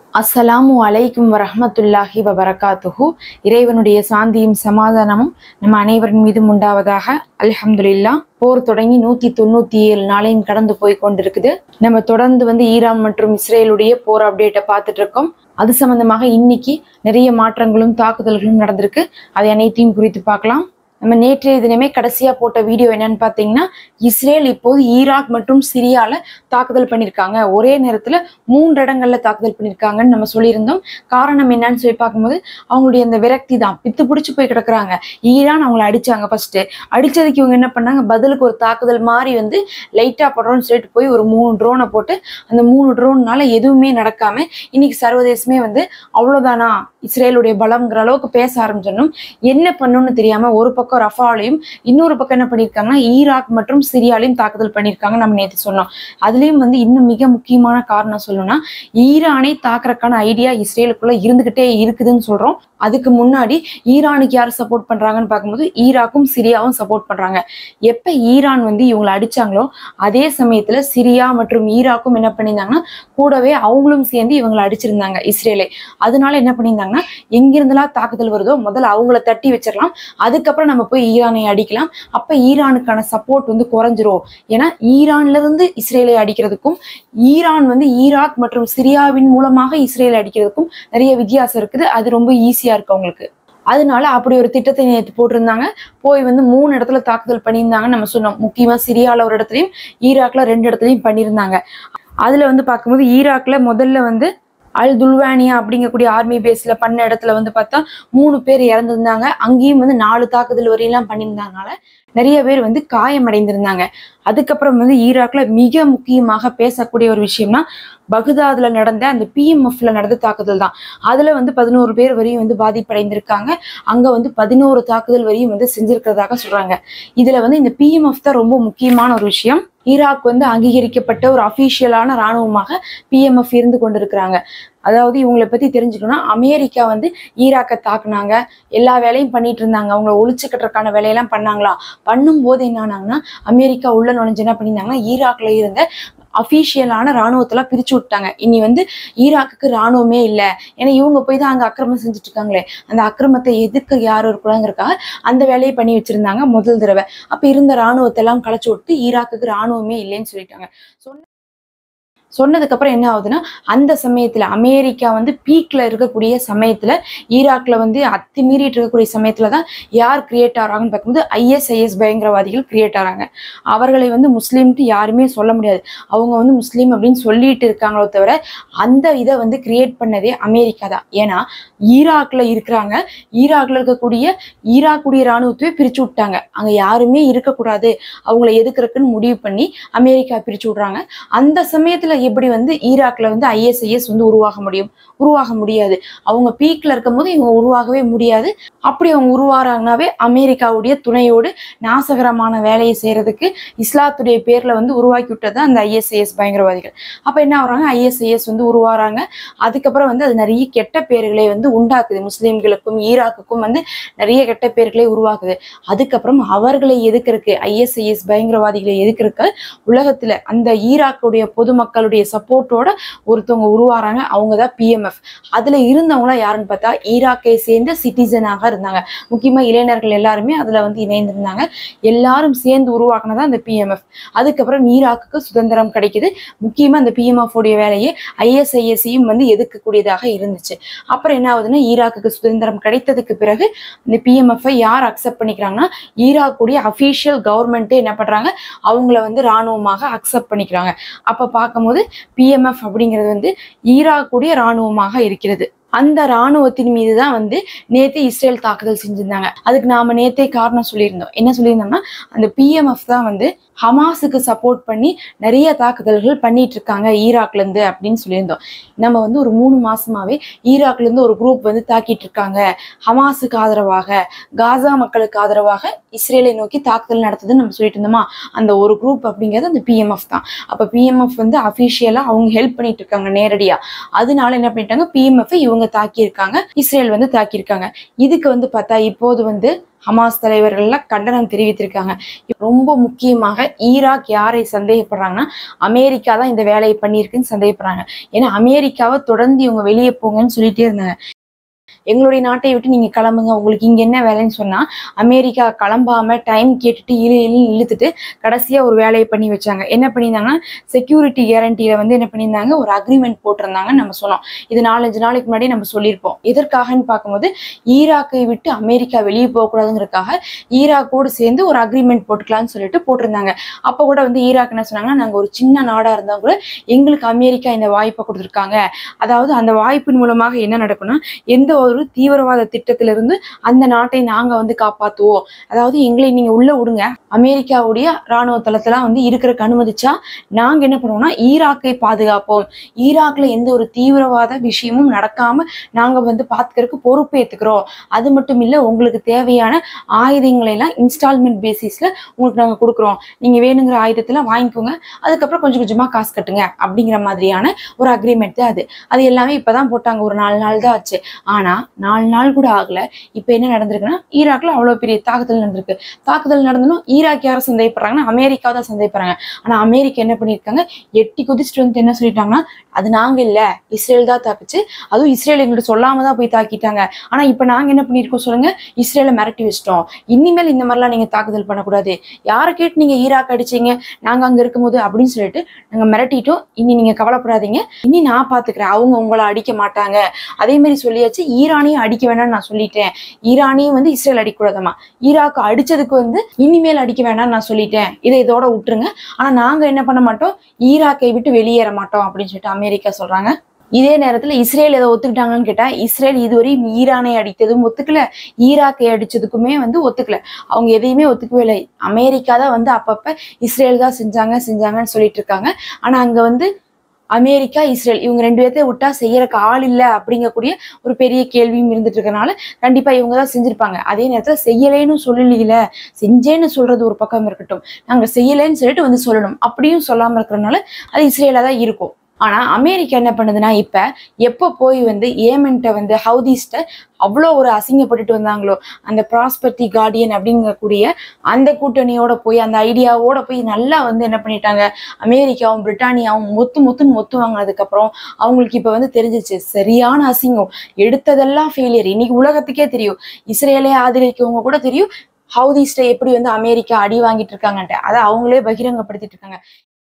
அஸ்ஸலாமு அலைக்கும் வரஹ்மத்துல்லாஹி வபரகாத்துஹு இறைவனுடைய சாந்தியும் சமாதானமும் நம்ம அனைவரின் மீதும் உண்டாவதாக அல்ஹம்துலில்லா போர் தொடங்கி நூத்தி தொண்ணூத்தி ஏழு நாளையும் கடந்து போய் கொண்டிருக்குது நம்ம தொடர்ந்து வந்து ஈரான் மற்றும் இஸ்ரேலுடைய போர் அப்டேட்டை பார்த்துட்டு இருக்கோம் அது சம்பந்தமாக இன்னைக்கு நிறைய மாற்றங்களும் தாக்குதல்களும் நடந்திருக்கு அதை அனைத்தையும் குறித்து பார்க்கலாம் நம்ம நேற்றைய தினமே கடைசியா போட்ட வீடியோ என்னன்னு பார்த்தீங்கன்னா இஸ்ரேல் இப்போது ஈராக் மற்றும் சிரியால தாக்குதல் பண்ணியிருக்காங்க ஒரே நேரத்துல மூன்று இடங்கள்ல தாக்குதல் பண்ணியிருக்காங்கன்னு நம்ம சொல்லியிருந்தோம் காரணம் என்னன்னு சொல்லி பார்க்கும்போது அவங்களுடைய அந்த விரக்தி தான் பித்து பிடிச்சு போய் கிடக்குறாங்க ஈரான் அவங்கள அடிச்சாங்க ஃபர்ஸ்ட் அடிச்சதுக்கு இவங்க என்ன பண்ணாங்க பதிலுக்கு ஒரு தாக்குதல் மாதிரி வந்து லைட்டா படுறோம்னு சொல்லிட்டு போய் ஒரு மூணு ட்ரோனை போட்டு அந்த மூணு ட்ரோன்னால எதுவுமே நடக்காம இன்னைக்கு சர்வதேசமே வந்து அவ்வளவுதானா இஸ்ரேலுடைய பலம்ங்கிற அளவுக்கு பேச ஆரம்பிச்சிடணும் என்ன பண்ணணும்னு தெரியாம ஒரு பக்கம் ரஃபாலையும் இன்னொரு பக்கம் என்ன பண்ணியிருக்காங்கன்னா ஈராக் மற்றும் சிரியாலையும் தாக்குதல் பண்ணியிருக்காங்க நம்ம நேற்று சொன்னோம் அதுலயும் வந்து இன்னும் மிக முக்கியமான காரணம் சொல்லணும்னா ஈரானை தாக்குறதுக்கான ஐடியா இஸ்ரேலுக்குள்ள இருந்துகிட்டே இருக்குதுன்னு சொல்றோம் அதுக்கு முன்னாடி ஈரானுக்கு யார் சப்போர்ட் பண்றாங்கன்னு பார்க்கும்போது ஈராக்கும் சிரியாவும் சப்போர்ட் பண்றாங்க எப்ப ஈரான் வந்து இவங்களை அடிச்சாங்களோ அதே சமயத்துல சிரியா மற்றும் ஈராக்கும் என்ன பண்ணியிருந்தாங்கன்னா கூடவே அவங்களும் சேர்ந்து இவங்களை அடிச்சிருந்தாங்க இஸ்ரேலை அதனால என்ன பண்ணியிருந்தாங்கன்னா எங்கிருந்தெல்லாம் தாக்குதல் வருதோ முதல்ல அவங்கள தட்டி வச்சிடலாம் அதுக்கப்புறம் நம்ம போய் ஈரானை அடிக்கலாம் அப்ப ஈரானுக்கான சப்போர்ட் வந்து குறைஞ்சிரும் ஏன்னா ஈரான்ல இருந்து இஸ்ரேலை அடிக்கிறதுக்கும் ஈரான் வந்து ஈராக் மற்றும் சிரியாவின் மூலமாக இஸ்ரேலை அடிக்கிறதுக்கும் நிறைய வித்தியாசம் இருக்குது அது ரொம்ப ஈஸியா இருக்கு அவங்களுக்கு அதனால அப்படி ஒரு திட்டத்தை நேற்று போட்டிருந்தாங்க போய் வந்து மூணு இடத்துல தாக்குதல் பண்ணியிருந்தாங்கன்னு நம்ம சொன்னோம் முக்கியமா சிரியால ஒரு இடத்துலையும் ஈராக்ல ரெண்டு இடத்துலையும் பண்ணியிருந்தாங்க அதுல வந்து பார்க்கும்போது ஈராக்ல முதல்ல வந்து அல் துல்வானியா அப்படிங்கக்கூடிய ஆர்மி பேஸ்ல பண்ண இடத்துல வந்து பார்த்தா மூணு பேர் இறந்துருந்தாங்க அங்கேயும் வந்து நாலு தாக்குதல் வரையெல்லாம் பண்ணியிருந்ததுனால நிறைய பேர் வந்து காயமடைந்திருந்தாங்க அதுக்கப்புறம் வந்து ஈராக்ல மிக முக்கியமாக பேசக்கூடிய ஒரு விஷயம்னா பகுதாதுல நடந்த அந்த பிஎம்எஃப்ல நடந்த தாக்குதல் தான் அதுல வந்து பதினோரு பேர் வரையும் வந்து பாதிப்படைந்திருக்காங்க அங்க வந்து பதினோரு தாக்குதல் வரையும் வந்து செஞ்சிருக்கிறதாக சொல்றாங்க இதுல வந்து இந்த பிஎம்எஃப் தான் ரொம்ப முக்கியமான ஒரு விஷயம் ஈராக் வந்து அங்கீகரிக்கப்பட்ட ஒரு அபிஷியலான இராணுவமாக பிஎம்எஃப் இருந்து கொண்டிருக்கிறாங்க அதாவது இவங்களை பத்தி தெரிஞ்சுக்கணும்னா அமெரிக்கா வந்து ஈராக்கை தாக்குனாங்க எல்லா வேலையும் பண்ணிட்டு இருந்தாங்க அவங்கள ஒழிச்சு கட்டுறதுக்கான வேலையெல்லாம் பண்ணாங்களா பண்ணும்போது என்ன ஆனாங்கன்னா அமெரிக்கா உள்ள நுழைஞ்சு என்ன பண்ணியிருந்தாங்கன்னா ஈராக்ல இருந்த அஃபீஷியலான ராணுவத்தெல்லாம் பிரிச்சு விட்டாங்க இனி வந்து ஈராக்குக்கு ராணுவமே இல்லை ஏன்னா இவங்க போய் தான் அங்கே அக்கிரமம் செஞ்சுட்டு இருக்காங்களே அந்த அக்கிரமத்தை எதுக்க யாரும் இருக்கக்கூடாதுங்கிறக்காக அந்த வேலையை பண்ணி வச்சிருந்தாங்க முதல் தடவை அப்போ இருந்த ராணுவத்தை எல்லாம் களைச்சு விட்டு ஈராக்குக்கு ராணுவமே இல்லைன்னு சொல்லிட்டாங்க சொன்ன சொன்னதுக்கு அப்புறம் என்ன ஆகுதுன்னா அந்த சமயத்துல அமெரிக்கா வந்து பீக்ல இருக்கக்கூடிய சமயத்துல ஈராக்ல வந்து அத்துமீறிட்டு இருக்கக்கூடிய சமயத்துல தான் யார் கிரியேட் ஆகிறாங்கன்னு பார்க்கும்போது ஐஎஸ்ஐஎஸ் பயங்கரவாதிகள் கிரியேட் ஆகிறாங்க அவர்களை வந்து முஸ்லீம்ட்டு யாருமே சொல்ல முடியாது அவங்க வந்து முஸ்லீம் அப்படின்னு சொல்லிட்டு இருக்காங்களோ தவிர அந்த இதை வந்து கிரியேட் பண்ணதே அமெரிக்கா தான் ஏன்னா ஈராக்ல இருக்கிறாங்க ஈராக்ல இருக்கக்கூடிய ஈராக்குடைய இராணுவத்தையே பிரிச்சு விட்டாங்க அங்க யாருமே இருக்கக்கூடாது அவங்கள எதுக்குறதுக்குன்னு முடிவு பண்ணி அமெரிக்கா பிரிச்சு விடுறாங்க அந்த சமயத்துல எப்படி வந்து ஈராக்ல வந்து ஐஎஸ்ஐஎஸ் வந்து உருவாக முடியும் உருவாக முடியாது அவங்க பீக்ல இருக்கும் போது இவங்க உருவாகவே முடியாது அப்படி அவங்க உருவாகிறாங்கனாவே அமெரிக்காவுடைய துணையோடு நாசகரமான வேலையை செய்யறதுக்கு இஸ்லாத்துடைய பேர்ல வந்து உருவாக்கி விட்டது அந்த ஐஎஸ்ஐஎஸ் பயங்கரவாதிகள் அப்ப என்ன ஆகுறாங்க ஐஎஸ்ஐஎஸ் வந்து உருவாகிறாங்க அதுக்கப்புறம் வந்து அது நிறைய கெட்ட பேர்களை வந்து உண்டாக்குது முஸ்லிம்களுக்கும் ஈராக்குக்கும் வந்து நிறைய கெட்ட பேர்களை உருவாக்குது அதுக்கப்புறம் அவர்களை எதுக்கிறதுக்கு ஐஎஸ்ஐஎஸ் பயங்கரவாதிகளை எதுக்கிறதுக்கு உலகத்துல அந்த ஈராக்குடைய பொதுமக்களுடைய சப்போர்ட்டோட ஒருத்தவங்க உருவாறாங்க அவங்க தான் பிஎம்எஃப் அதுல இருந்தவங்களாம் யாருன்னு பார்த்தா ஈராக்கை சேர்ந்த சிட்டிசனாக இருந்தாங்க முக்கியமா இளைஞர்கள் எல்லாருமே அதுல வந்து இணைந்திருந்தாங்க எல்லாரும் சேர்ந்து உருவாக்குனதா அந்த பிஎம்எஃப் அதுக்கப்புறம் ஈராக்குக்கு சுதந்திரம் கிடைக்குது முக்கியமா அந்த பிஎம்எஃப் உடைய வேலையை ஐஎஸ்ஐஎஸ்சியும் வந்து எதிர்க்கக்கூடியதாக இருந்துச்சு அப்புறம் என்ன ஆகுதுன்னா ஈராக்குக்கு சுதந்திரம் கிடைத்ததுக்கு பிறகு இந்த பிஎம்எஃப்ஐ யார் அக்செப்ட் பண்ணிக்கிறாங்கன்னா ஈராக்குடைய அஃபீஷியல் கவர்மெண்ட்டே என்ன பண்றாங்க அவங்கள வந்து இராணுவமாக அக்செப்ட் பண்ணிக்கிறாங்க அப்ப பார்க்கும்போது பிஎம்எஃப் அப்படிங்கிறது வந்து ஈராக்குடைய இராணுவமாக இருக்கிறது அந்த இராணுவத்தின் மீது தான் வந்து நேத்து இஸ்ரேல் தாக்குதல் செஞ்சிருந்தாங்க அதுக்கு நாம நேத்தே காரணம் சொல்லியிருந்தோம் என்ன சொல்லியிருந்தோம்னா அந்த பிஎம்எஃப் தான் வந்து ஹமாஸுக்கு சப்போர்ட் பண்ணி நிறைய தாக்குதல்கள் பண்ணிட்டு இருக்காங்க ஈராக்ல இருந்து அப்படின்னு சொல்லியிருந்தோம் நம்ம வந்து ஒரு மூணு மாசமாவே ஈராக்ல இருந்து ஒரு குரூப் வந்து தாக்கிட்டு இருக்காங்க ஹமாஸுக்கு ஆதரவாக காசா மக்களுக்கு ஆதரவாக இஸ்ரேலை நோக்கி தாக்குதல் நடத்துதுன்னு நம்ம சொல்லிட்டு இருந்தோமா அந்த ஒரு குரூப் அப்படிங்கிறது அந்த பிஎம்எஃப் தான் அப்ப பிஎம்எஃப் வந்து அபிஷியலா அவங்க ஹெல்ப் பண்ணிட்டு இருக்காங்க நேரடியா அதனால என்ன பண்ணிட்டாங்க பிஎம்எஃப் இவங்க அவங்க தாக்கியிருக்காங்க இஸ்ரேல் வந்து தாக்கியிருக்காங்க இதுக்கு வந்து பார்த்தா இப்போது வந்து ஹமாஸ் தலைவர்கள்லாம் கண்டனம் தெரிவித்திருக்காங்க ரொம்ப முக்கியமாக ஈராக் யாரை சந்தேகப்படுறாங்கன்னா அமெரிக்கா தான் இந்த வேலையை பண்ணியிருக்குன்னு சந்தேகப்படுறாங்க ஏன்னா அமெரிக்காவை தொடர்ந்து இவங்க வெளியே போங்கன்னு சொல்லிட்டே இருந்தாங்க எங்களுடைய நாட்டை விட்டு நீங்க கிளம்புங்க உங்களுக்கு இங்க என்ன வேலைன்னு சொன்னா அமெரிக்கா கிளம்பாம டைம் கேட்டுட்டு இழு இழு இழுத்துட்டு கடைசியா ஒரு வேலையை பண்ணி வச்சாங்க என்ன பண்ணியிருந்தாங்கன்னா செக்யூரிட்டி கேரண்டியில வந்து என்ன பண்ணியிருந்தாங்க ஒரு அக்ரிமெண்ட் போட்டிருந்தாங்கன்னு நம்ம சொன்னோம் இது நாலஞ்சு நாளைக்கு முன்னாடி நம்ம சொல்லியிருப்போம் எதற்காகன்னு பார்க்கும்போது ஈராக்கை விட்டு அமெரிக்கா வெளியே போகக்கூடாதுங்கிறதுக்காக ஈராக்கோடு சேர்ந்து ஒரு அக்ரிமெண்ட் போட்டுக்கலாம்னு சொல்லிட்டு போட்டிருந்தாங்க அப்போ கூட வந்து ஈராக் என்ன சொன்னாங்கன்னா நாங்க ஒரு சின்ன நாடா இருந்தா கூட எங்களுக்கு அமெரிக்கா இந்த வாய்ப்பை கொடுத்துருக்காங்க அதாவது அந்த வாய்ப்பின் மூலமாக என்ன நடக்கும்னா எந்த ஒரு தீவிரவாத திட்டத்திலிருந்து அந்த நாட்டை நாங்க வந்து காப்பாத்துவோம் அதாவது எங்களை நீங்க உள்ள விடுங்க அமெரிக்காவுடைய ராணுவ தளத்தெல்லாம் வந்து இருக்கிறக்கு அனுமதிச்சா நாங்க என்ன பண்ணுவோம்னா ஈராக்கை பாதுகாப்போம் ஈராக்ல எந்த ஒரு தீவிரவாத விஷயமும் நடக்காம நாங்க வந்து பாத்துக்கிறதுக்கு பொறுப்பு ஏத்துக்கிறோம் அது மட்டும் இல்ல உங்களுக்கு தேவையான ஆயுதங்களை எல்லாம் இன்ஸ்டால்மெண்ட் பேசிஸ்ல உங்களுக்கு நாங்க கொடுக்குறோம் நீங்க வேணுங்கிற ஆயுதத்தெல்லாம் வாங்கிக்கோங்க அதுக்கப்புறம் கொஞ்சம் கொஞ்சமா காசு கட்டுங்க அப்படிங்கிற மாதிரியான ஒரு அக்ரிமெண்ட் தான் அது அது எல்லாமே இப்பதான் போட்டாங்க ஒரு நாலு நாள் தான் ஆச்சு ஆனா நாலு நாள் கூட ஆகல இப்ப என்ன நடந்திருக்குன்னா ஈராக்ல அவ்வளவு பெரிய தாக்குதல் நடந்திருக்கு தாக்குதல் நடந்தனும் ஈராக் யாரை சந்தேகப்படுறாங்கன்னா அமெரிக்கா தான் சந்தேகப்படுறாங்க ஆனா அமெரிக்கா என்ன பண்ணியிருக்காங்க எட்டி குதிச்சுட்டு வந்து என்ன சொல்லிட்டாங்கன்னா அது நாங்க இல்ல இஸ்ரேல் தான் தாக்குச்சு அதுவும் இஸ்ரேல் எங்கள்ட்ட சொல்லாம தான் போய் தாக்கிட்டாங்க ஆனா இப்ப நாங்க என்ன பண்ணிருக்கோம் சொல்லுங்க இஸ்ரேலை மிரட்டி வச்சிட்டோம் இனிமேல் இந்த மாதிரிலாம் நீங்க தாக்குதல் பண்ணக்கூடாது யாரை கேட்டு நீங்க ஈராக் அடிச்சீங்க நாங்க அங்க இருக்கும்போது அப்படின்னு சொல்லிட்டு நாங்க மிரட்டிட்டோம் இனி நீங்க கவலைப்படாதீங்க இனி நான் பாத்துக்கிறேன் அவங்க உங்களை அடிக்க மாட்டாங்க அதே மாதிரி சொல்லியாச்சு ஈரானையும் அடிக்க வேணாம்னு நான் சொல்லிட்டேன் ஈரானையும் வந்து இஸ்ரேல் அடிக்கக்கூடாதாமா ஈராக் அடிச்சதுக்கு வந்து இனிமேல் அடிக்க வேணாம்னு நான் சொல்லிட்டேன் இதை இதோட விட்டுருங்க ஆனா நாங்க என்ன பண்ண மாட்டோம் ஈராக்கை விட்டு வெளியேற மாட்டோம் அப்படின்னு சொல்லிட்டு அமெரிக்கா சொல்றாங்க இதே நேரத்துல இஸ்ரேல் எதை ஒத்துக்கிட்டாங்கன்னு கேட்டா இஸ்ரேல் இதுவரை ஈரானை அடித்ததும் ஒத்துக்கல ஈராக்கை அடிச்சதுக்குமே வந்து ஒத்துக்கல அவங்க எதையுமே ஒத்துக்கவே இல்லை அமெரிக்கா தான் வந்து அப்பப்ப இஸ்ரேல் தான் செஞ்சாங்க செஞ்சாங்கன்னு சொல்லிட்டு இருக்காங்க ஆனா அங்க வந்து அமெரிக்கா இஸ்ரேல் இவங்க ரெண்டு பேர்த்தையும் விட்டா செய்யறக்கு ஆள் இல்லை அப்படிங்கக்கூடிய ஒரு பெரிய கேள்வியும் இருந்துட்டு இருக்கனால கண்டிப்பா இவங்க தான் செஞ்சிருப்பாங்க அதே நேரத்துல செய்யலைன்னு சொல்லலையில செஞ்சேன்னு சொல்றது ஒரு பக்கம் இருக்கட்டும் நாங்க செய்யலைன்னு சொல்லிட்டு வந்து சொல்லணும் அப்படியும் சொல்லாம இருக்கிறதுனால அது இஸ்ரேலா தான் இருக்கும் ஆனா அமெரிக்கா என்ன பண்ணுதுன்னா இப்ப எப்போ போய் வந்து ஏமென்ட்ட வந்து ஹவுதிஸ்ட அவ்வளோ ஒரு அசிங்கப்பட்டுட்டு வந்தாங்களோ அந்த ப்ராஸ்பர்ட்டி கார்டியன் அப்படிங்கக்கூடிய அந்த கூட்டணியோட போய் அந்த ஐடியாவோட போய் நல்லா வந்து என்ன பண்ணிட்டாங்க அமெரிக்காவும் பிரிட்டானியாவும் மொத்து மொத்துன்னு மொத்து வாங்கினதுக்கப்புறம் அவங்களுக்கு இப்போ வந்து தெரிஞ்சிச்சு சரியான அசிங்கம் எடுத்ததெல்லாம் ஃபெயிலியர் இன்னைக்கு உலகத்துக்கே தெரியும் இஸ்ரேலே ஆதரிக்கவங்க கூட தெரியும் ஹவுதிஸ்ட எப்படி வந்து அமெரிக்கா அடி வாங்கிட்டு இருக்காங்கன்ட்டு அதை அவங்களே பகிரங்கப்படுத்திட்டு இருக்காங்க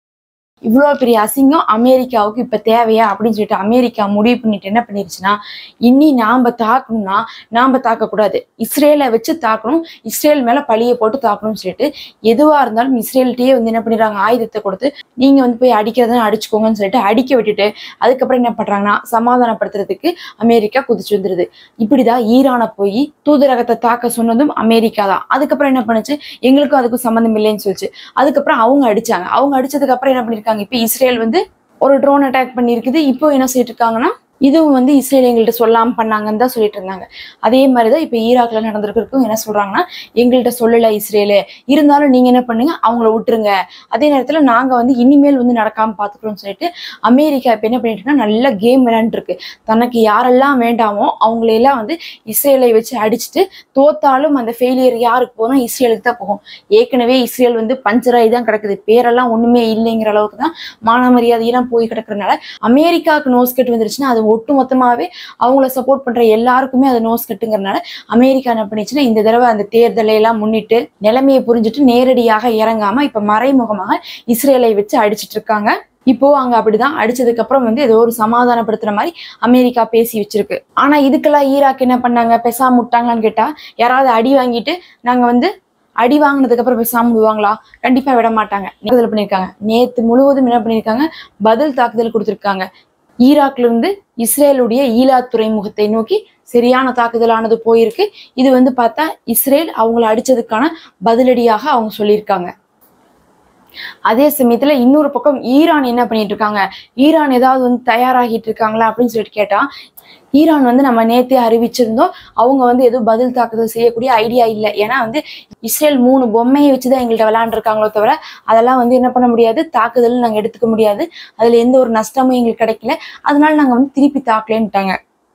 இவ்வளோ பெரிய அசிங்கம் அமெரிக்காவுக்கு இப்போ தேவையா அப்படின்னு சொல்லிட்டு அமெரிக்கா முடிவு பண்ணிட்டு என்ன பண்ணிருச்சுன்னா இனி நாம தாக்கணும்னா நாம தாக்கக்கூடாது இஸ்ரேலை வச்சு தாக்கணும் இஸ்ரேல் மேல பழியை போட்டு தாக்கணும்னு சொல்லிட்டு எதுவா இருந்தாலும் இஸ்ரேல்கிட்டயே வந்து என்ன பண்ணிடுறாங்க ஆயுதத்தை கொடுத்து நீங்க வந்து போய் அடிக்கிறதுனா அடிச்சுக்கோங்கன்னு சொல்லிட்டு அடிக்க விட்டுட்டு அதுக்கப்புறம் என்ன பண்றாங்கன்னா சமாதானப்படுத்துறதுக்கு அமெரிக்கா குதிச்சு வந்துருது இப்படிதான் ஈரானை போய் தூதரகத்தை தாக்க சொன்னதும் அமெரிக்கா தான் அதுக்கப்புறம் என்ன பண்ணுச்சு எங்களுக்கும் அதுக்கும் சம்மந்தம் இல்லைன்னு சொல்லிச்சு அதுக்கப்புறம் அவங்க அடிச்சாங்க அவங்க அடிச்சதுக்கு அப்புறம் என்ன பண்ணிருக்காங்க இப்போ இஸ்ரேல் வந்து ஒரு ட்ரோன் அட்டாக் பண்ணியிருக்குது இப்போ என்ன சொல்லிட்டு இருக்காங்கன்னா இதுவும் வந்து இஸ்ரேல் எங்கள்கிட்ட சொல்லாம பண்ணாங்கன்னு தான் சொல்லிட்டு இருந்தாங்க அதே மாதிரி தான் இப்போ ஈராக்ல நடந்திருக்கிறதுக்கும் என்ன சொல்றாங்கன்னா எங்கள்கிட்ட சொல்லல இஸ்ரேலு இருந்தாலும் நீங்க என்ன பண்ணுங்க அவங்கள விட்டுருங்க அதே நேரத்துல நாங்க வந்து இனிமேல் வந்து நடக்காம பாத்துக்கிறோம்னு சொல்லிட்டு அமெரிக்கா இப்போ என்ன பண்ணிட்டுனா நல்ல கேம் விளையாண்டுருக்கு தனக்கு யாரெல்லாம் வேண்டாமோ அவங்களையெல்லாம் வந்து இஸ்ரேலை வச்சு அடிச்சுட்டு தோத்தாலும் அந்த ஃபெயிலியர் யாருக்கு போகும் இஸ்ரேலுக்கு தான் போகும் ஏற்கனவே இஸ்ரேல் வந்து பஞ்சராகி தான் கிடக்குது பேரெல்லாம் ஒண்ணுமே இல்லைங்கிற அளவுக்கு தான் மான மரியாதையெல்லாம் போய் கிடக்குறதுனால அமெரிக்காவுக்கு நோஸ் கட்டு வந்துருச்சுன்னா அது ஒட்டு மொத்தமாவே அவங்கள சப்போர்ட் பண்ற எல்லாருக்குமே அது நோஸ் கட்டுங்கிறனால அமெரிக்கா என்ன பண்ணிச்சுன்னா இந்த தடவை அந்த தேர்தலை எல்லாம் முன்னிட்டு நிலைமையை புரிஞ்சுட்டு நேரடியாக இறங்காம இப்ப மறைமுகமாக இஸ்ரேலை வச்சு அடிச்சிட்டு இருக்காங்க இப்போ அங்க அப்படிதான் அடிச்சதுக்கு அப்புறம் வந்து ஏதோ ஒரு சமாதானப்படுத்துற மாதிரி அமெரிக்கா பேசி வச்சிருக்கு ஆனா இதுக்கெல்லாம் ஈராக் என்ன பண்ணாங்க பெசாம விட்டாங்களான்னு கேட்டா யாராவது அடி வாங்கிட்டு நாங்க வந்து அடி வாங்கினதுக்கு அப்புறம் பேசாம விடுவாங்களா கண்டிப்பா விட மாட்டாங்க தாக்குதல் பண்ணிருக்காங்க நேத்து முழுவதும் என்ன பண்ணிருக்காங்க பதில் தாக்குதல் கொடுத்திருக்காங்க ஈராக்ல இருந்து இஸ்ரேலுடைய ஈலா துறைமுகத்தை நோக்கி சரியான தாக்குதலானது போயிருக்கு இது வந்து பார்த்தா இஸ்ரேல் அவங்கள அடிச்சதுக்கான பதிலடியாக அவங்க சொல்லியிருக்காங்க அதே சமயத்துல இன்னொரு பக்கம் ஈரான் என்ன பண்ணிட்டு இருக்காங்க ஈரான் ஏதாவது வந்து தயாராகிட்டு இருக்காங்களா அப்படின்னு சொல்லிட்டு கேட்டா ஈரான் வந்து நம்ம நேத்தே அறிவிச்சிருந்தோம் அவங்க வந்து எதுவும் பதில் தாக்குதல் செய்யக்கூடிய ஐடியா இல்லை ஏன்னா வந்து இஸ்ரேல் மூணு பொம்மையை வச்சுதான் எங்கள்கிட்ட விளையாண்டுருக்காங்களோ தவிர அதெல்லாம் வந்து என்ன பண்ண முடியாது தாக்குதல் நாங்க எடுத்துக்க முடியாது அதுல எந்த ஒரு நஷ்டமும் எங்களுக்கு கிடைக்கல அதனால நாங்க வந்து திருப்பி தாக்கலன்ட்டாங்க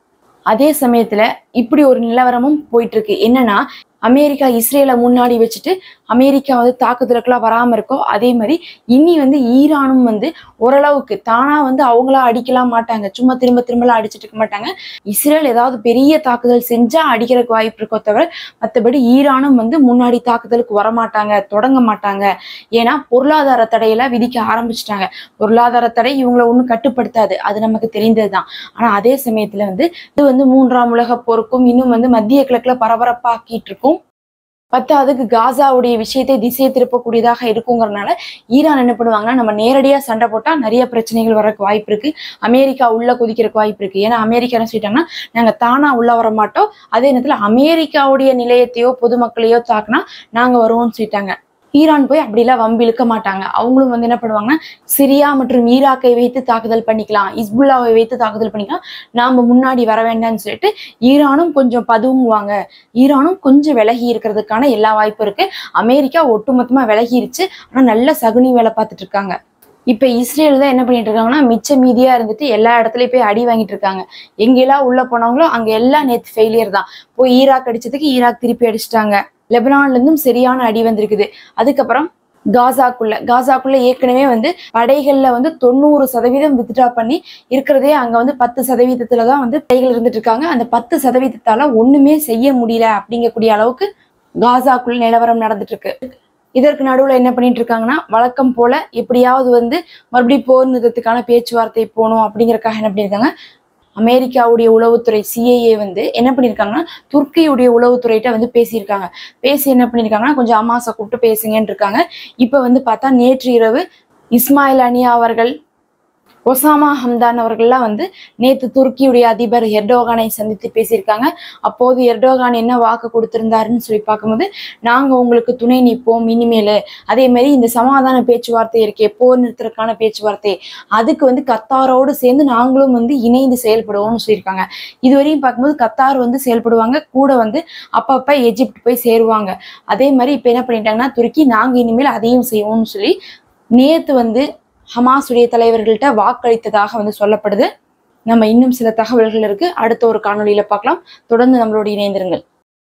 அதே சமயத்துல இப்படி ஒரு நிலவரமும் போயிட்டு இருக்கு என்னன்னா அமெரிக்கா இஸ்ரேலை முன்னாடி வச்சுட்டு அமெரிக்கா வந்து தாக்குதலுக்குலாம் வராம இருக்கோ அதே மாதிரி இனி வந்து ஈரானும் வந்து ஓரளவுக்கு தானா வந்து அவங்களா அடிக்கலாம் மாட்டாங்க சும்மா திரும்ப திரும்பலாம் அடிச்சிட்டு இருக்க மாட்டாங்க இஸ்ரேல் ஏதாவது பெரிய தாக்குதல் செஞ்சா அடிக்கிறதுக்கு வாய்ப்பு இருக்கோ தவிர மற்றபடி ஈரானும் வந்து முன்னாடி தாக்குதலுக்கு வரமாட்டாங்க தொடங்க மாட்டாங்க ஏன்னா பொருளாதார தடையெல்லாம் விதிக்க ஆரம்பிச்சிட்டாங்க பொருளாதார தடை இவங்களை ஒன்றும் கட்டுப்படுத்தாது அது நமக்கு தெரிந்ததுதான் ஆனா அதே சமயத்துல வந்து இது வந்து மூன்றாம் உலக போருக்கும் இன்னும் வந்து மத்திய கிழக்குல பரபரப்பாக்கிட்டு இருக்கும் பத்தாவதுக்கு காசாவுடைய விஷயத்தை திசை திருப்பக்கூடியதாக இருக்குங்கிறனால ஈரான் என்ன பண்ணுவாங்கன்னா நம்ம நேரடியா சண்டை போட்டா நிறைய பிரச்சனைகள் வரக்கு வாய்ப்பு இருக்கு அமெரிக்கா உள்ள குதிக்கிறதுக்கு வாய்ப்பு இருக்கு ஏன்னா அமெரிக்கா என்ன சொல்லிட்டாங்கன்னா நாங்க தானா உள்ள வர மாட்டோம் அதே நேரத்துல அமெரிக்காவுடைய நிலையத்தையோ பொதுமக்களையோ தாக்குனா நாங்க வருவோம்னு சொல்லிட்டாங்க ஈரான் போய் அப்படிலாம் வம்பு இழுக்க மாட்டாங்க அவங்களும் வந்து என்ன பண்ணுவாங்கன்னா சிரியா மற்றும் ஈராக்கை வைத்து தாக்குதல் பண்ணிக்கலாம் இஸ்புல்லாவை வைத்து தாக்குதல் பண்ணிக்கலாம் நாம முன்னாடி வர வேண்டாம்னு சொல்லிட்டு ஈரானும் கொஞ்சம் பதுங்குவாங்க ஈரானும் கொஞ்சம் விலகி இருக்கிறதுக்கான எல்லா வாய்ப்பும் இருக்கு அமெரிக்கா ஒட்டுமொத்தமா விலகிருச்சு ஆனா நல்ல சகுனி வேலை பார்த்துட்டு இருக்காங்க இப்ப இஸ்ரேல் தான் என்ன பண்ணிட்டு இருக்காங்கன்னா மிச்ச மீதியா இருந்துட்டு எல்லா இடத்துலயும் போய் அடி வாங்கிட்டு இருக்காங்க எங்கெல்லாம் உள்ள போனாங்களோ அங்க எல்லாம் நேத்து ஃபெயிலியர் தான் போய் ஈராக் அடிச்சதுக்கு ஈராக் திருப்பி அடிச்சிட்டாங்க லெபனான்ல இருந்தும் சரியான அடி வந்திருக்குது அதுக்கப்புறம் காசாக்குள்ள காசாக்குள்ள ஏற்கனவே வந்து படைகள்ல வந்து தொண்ணூறு சதவீதம் வித்ட்ரா பண்ணி இருக்கிறதே அங்க வந்து பத்து சதவீதத்துல தான் வந்து படைகள் இருந்துட்டு இருக்காங்க அந்த பத்து சதவீதத்தால ஒண்ணுமே செய்ய முடியல அப்படிங்கக்கூடிய அளவுக்கு காசாக்குள்ள நிலவரம் நடந்துட்டு இருக்கு இதற்கு நடுவுல என்ன பண்ணிட்டு இருக்காங்கன்னா வழக்கம் போல எப்படியாவது வந்து மறுபடியும் போர் நிறுத்தத்துக்கான பேச்சுவார்த்தை போகணும் அப்படிங்கறக்காக என்ன பண்ணியிருக்காங்க அமெரிக்காவுடைய உளவுத்துறை சிஐஏ வந்து என்ன பண்ணியிருக்காங்கன்னா துர்க்கியுடைய உளவுத்துறையிட்ட வந்து பேசியிருக்காங்க பேசி என்ன பண்ணியிருக்காங்கன்னா கொஞ்சம் அமாசை கூப்பிட்டு பேசுங்கன்னு இருக்காங்க இப்போ வந்து பார்த்தா நேற்று இரவு இஸ்மாயில் அனியா அவர்கள் ஒசாமா ஹம்தான் அவர்கள்லாம் வந்து நேத்து துருக்கியுடைய அதிபர் எர்டோகானை சந்தித்து பேசியிருக்காங்க அப்போது எர்டோகான் என்ன வாக்கு கொடுத்திருந்தாருன்னு சொல்லி பார்க்கும்போது நாங்க உங்களுக்கு துணை நிற்போம் இனிமேல் அதே மாதிரி இந்த சமாதான பேச்சுவார்த்தை இருக்கே போர் நிறுத்தறதுக்கான பேச்சுவார்த்தை அதுக்கு வந்து கத்தாரோடு சேர்ந்து நாங்களும் வந்து இணைந்து செயல்படுவோம்னு சொல்லியிருக்காங்க இதுவரையும் பார்க்கும்போது கத்தார் வந்து செயல்படுவாங்க கூட வந்து அப்பப்ப எஜிப்ட் போய் சேருவாங்க அதே மாதிரி இப்போ என்ன பண்ணிட்டாங்கன்னா துருக்கி நாங்க இனிமேல் அதையும் செய்வோம்னு சொல்லி நேத்து வந்து ஹமாஸுடைய தலைவர்கள்ட்ட வாக்களித்ததாக வந்து சொல்லப்படுது நம்ம இன்னும் சில தகவல்கள் இருக்கு அடுத்த ஒரு காணொளியில பார்க்கலாம் தொடர்ந்து நம்மளோட இணைந்திருங்கள்